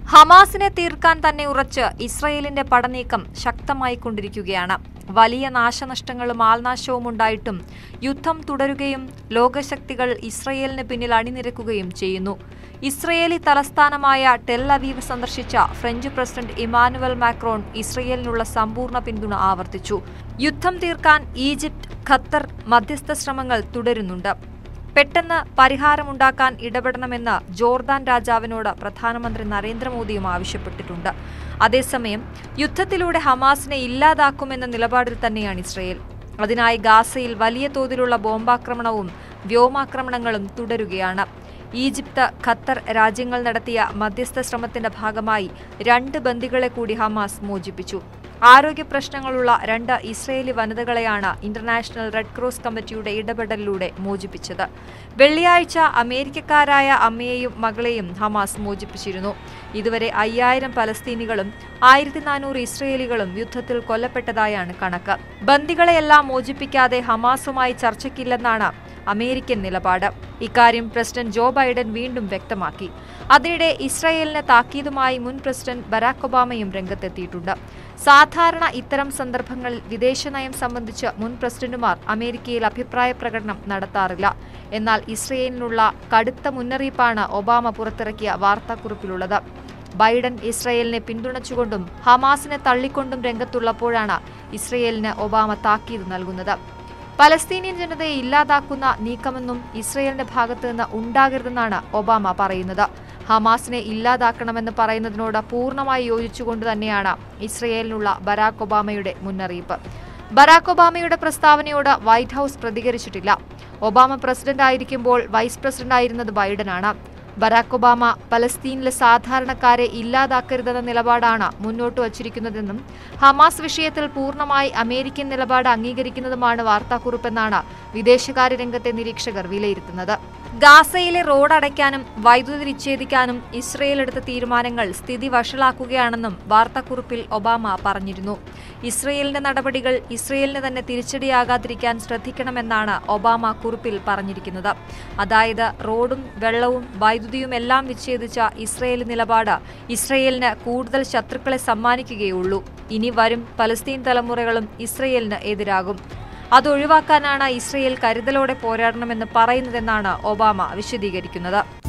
ഹമാസിനെ തീർക്കാൻ തന്നെ ഉറച്ച് ഇസ്രയേലിന്റെ പടനീക്കം ശക്തമായി കൊണ്ടിരിക്കുകയാണ് വലിയ നാശനഷ്ടങ്ങളും ആൾനാശവും ഉണ്ടായിട്ടും യുദ്ധം തുടരുകയും ലോകശക്തികൾ ഇസ്രയേലിന് പിന്നിൽ അണിനിരക്കുകയും ചെയ്യുന്നു ഇസ്രയേലി തലസ്ഥാനമായ ടെൽ അവീവ് സന്ദർശിച്ച ഫ്രഞ്ച് പ്രസിഡന്റ് ഇമാനുവൽ മാക്രോൺ ഇസ്രയേലിനുള്ള സമ്പൂർണ്ണ പിന്തുണ ആവർത്തിച്ചു യുദ്ധം തീർക്കാൻ ഈജിപ്ത് ഖത്തർ മധ്യസ്ഥ ശ്രമങ്ങൾ തുടരുന്നുണ്ട് പെട്ടെന്ന് പരിഹാരമുണ്ടാക്കാൻ ഇടപെടണമെന്ന് ജോർദാൻ രാജാവിനോട് പ്രധാനമന്ത്രി നരേന്ദ്രമോദിയും ആവശ്യപ്പെട്ടിട്ടുണ്ട് അതേസമയം യുദ്ധത്തിലൂടെ ഹമാസിനെ ഇല്ലാതാക്കുമെന്ന നിലപാടിൽ തന്നെയാണ് ഇസ്രയേൽ അതിനായി ഗാസയിൽ വലിയ തോതിലുള്ള ബോംബാക്രമണവും വ്യോമാക്രമണങ്ങളും തുടരുകയാണ് ഈജിപ്ത് ഖത്തർ രാജ്യങ്ങൾ നടത്തിയ മധ്യസ്ഥ ശ്രമത്തിന്റെ ഭാഗമായി രണ്ട് ബന്ദികളെ കൂടി ഹമാസ് മോചിപ്പിച്ചു ആരോഗ്യ പ്രശ്നങ്ങളുള്ള രണ്ട് ഇസ്രയേലി വനിതകളെയാണ് ഇന്റർനാഷണൽ റെഡ് ക്രോസ് കമ്മിറ്റിയുടെ ഇടപെടലിലൂടെ മോചിപ്പിച്ചത് വെള്ളിയാഴ്ച അമേരിക്കക്കാരായ അമ്മയെയും മകളെയും ഹമാസ് മോചിപ്പിച്ചിരുന്നു ഇതുവരെ അയ്യായിരം പലസ്തീനികളും ആയിരത്തി നാനൂറ് ഇസ്രയേലികളും യുദ്ധത്തിൽ കൊല്ലപ്പെട്ടതായാണ് കണക്ക് ബന്ദികളെയെല്ലാം മോചിപ്പിക്കാതെ ഹമാസുമായി ചർച്ചയ്ക്കില്ലെന്നാണ് അമേരിക്കൻ നിലപാട് ഇക്കാര്യം പ്രസിഡന്റ് ജോ ബൈഡൻ വീണ്ടും വ്യക്തമാക്കി അതിനിടെ ഇസ്രായേലിന് താക്കീതുമായി മുൻ പ്രസിഡന്റ് ബരാക് ഒബാമയും രംഗത്തെത്തിയിട്ടുണ്ട് സാധാരണ ഇത്തരം സന്ദർഭങ്ങളിൽ വിദേശനയം സംബന്ധിച്ച് മുൻ പ്രസിഡന്റുമാർ അമേരിക്കയിൽ അഭിപ്രായ പ്രകടനം നടത്താറില്ല എന്നാൽ ഇസ്രയേലിനുള്ള കടുത്ത മുന്നറിയിപ്പാണ് ഒബാമ പുറത്തിറക്കിയ വാർത്താക്കുറിപ്പിലുള്ളത് ബൈഡൻ ഇസ്രയേലിനെ പിന്തുണച്ചുകൊണ്ടും ഹമാസിനെ തള്ളിക്കൊണ്ടും രംഗത്തുള്ളപ്പോഴാണ് ഇസ്രയേലിന് ഒബാമ താക്കീത് നൽകുന്നത് പലസ്തീനിയൻ ജനതയെ ഇല്ലാതാക്കുന്ന നീക്കമെന്നും ഇസ്രയേലിന്റെ ഭാഗത്ത് നിന്ന് ഉണ്ടാകരുതെന്നാണ് ഒബാമ പറയുന്നത് ഹമാസിനെ ഇല്ലാതാക്കണമെന്ന് പറയുന്നതിനോട് പൂർണ്ണമായി യോജിച്ചുകൊണ്ട് തന്നെയാണ് ഇസ്രയേലിനുള്ള ബരാക് ഒബാമയുടെ മുന്നറിയിപ്പ് ബരാക് ഒബാമയുടെ പ്രസ്താവനയോട് വൈറ്റ് ഹൌസ് പ്രതികരിച്ചിട്ടില്ല ഒബാമ പ്രസിഡന്റ് ആയിരിക്കുമ്പോൾ വൈസ് പ്രസിഡന്റ് ആയിരുന്നത് ബൈഡനാണ് ബരാക് ഒബാമ പലസ്തീനിലെ സാധാരണക്കാരെ ഇല്ലാതാക്കരുതെന്ന നിലപാടാണ് മുന്നോട്ട് വച്ചിരിക്കുന്നതെന്നും ഹമാസ് വിഷയത്തിൽ പൂർണ്ണമായി അമേരിക്കൻ നിലപാട് അംഗീകരിക്കുന്നതുമാണ് വാർത്താക്കുറിപ്പെന്നാണ് വിദേശകാര്യ രംഗത്തെ നിരീക്ഷകർ വിലയിരുത്തുന്നത് ഗാസയിലെ റോഡ് അടയ്ക്കാനും വൈദ്യുതി വിച്ഛേദിക്കാനും ഇസ്രയേൽ എടുത്ത തീരുമാനങ്ങൾ സ്ഥിതി വഷളാക്കുകയാണെന്നും വാർത്താക്കുറിപ്പിൽ ഒബാമ പറഞ്ഞിരുന്നു ഇസ്രയേലിന്റെ നടപടികൾ ഇസ്രയേലിന് തന്നെ തിരിച്ചടിയാകാതിരിക്കാൻ ശ്രദ്ധിക്കണമെന്നാണ് ഒബാമ കുറിപ്പിൽ പറഞ്ഞിരിക്കുന്നത് അതായത് റോഡും വെള്ളവും വൈദ്യുതിയും എല്ലാം വിച്ഛേദിച്ച ഇസ്രയേലി നിലപാട് ഇസ്രയേലിന് കൂടുതൽ ശത്രുക്കളെ സമ്മാനിക്കുകയുള്ളൂ ഇനി വരും പലസ്തീൻ തലമുറകളും ഇസ്രയേലിന് എതിരാകും അതൊഴിവാക്കാനാണ് ഇസ്രയേൽ കരുതലോടെ പോരാടണമെന്ന് പറയുന്നതെന്നാണ് ഒബാമ വിശദീകരിക്കുന്നത്